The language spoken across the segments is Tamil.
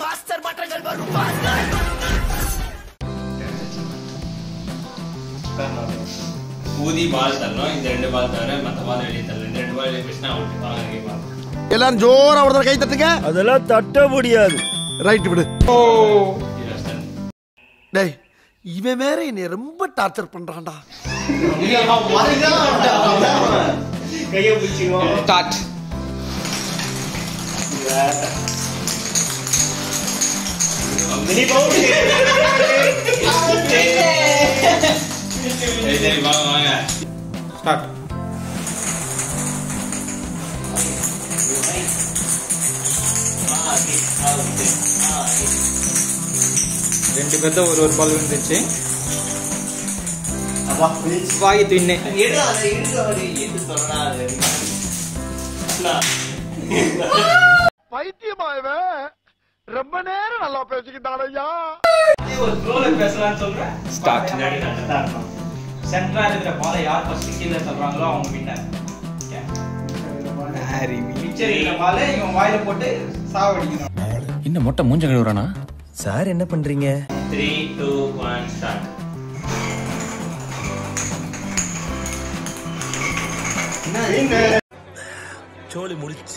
மாஸ்டர் மாற்றங்கள் வரும் ஊதி பால் தரணும் இந்த ரெண்டு பால் தவிர மற்ற பால் வெளியே தரணும் இந்த ரெண்டு பால் வெளியே போச்சுன்னா அவுட் வாங்க நீங்க பால் எல்லாரும் ஜோரா ஒரு கை தட்டுங்க அதெல்லாம் தட்ட முடியாது ரைட் விடு Zero stand. டேய் இவன் வேற என்னை ரொம்ப டார்ச்சர் பண்றான்டா ஸ்டார்ட் சரி சரி வாங்க வாங்க ஸ்டார்ட் ரெண்டு பேர்த்த ஒரு ஒரு பால் விழுந்துச்சு வாய் தின்னு பைத்தியமா இவன் ரொம்ப நேரம் நல்லா பேசிக்கிட்டான் ஐயா ஸ்டார்ட் சென்ட்ரா இருக்கிற பாலை யார் ஃபர்ஸ்ட் கீழே சொல்றாங்களோ அவங்க வின்னர் மிச்சம் இருக்கிற பாலை இவன் வாயில போட்டு சாவடிக்கணும் என்ன மொட்டை மூஞ்ச கழுவுறானா சார் என்ன பண்றீங்க த்ரீ டூ ஒன் ஸ்டார்ட் சோலி முடிச்சு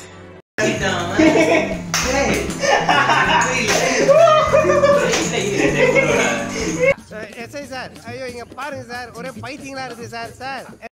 எஸ்ஐ சார் ஐயோ இங்க பாருங்க சார் ஒரே பைத்தியங்களா இருக்கு சார் சார்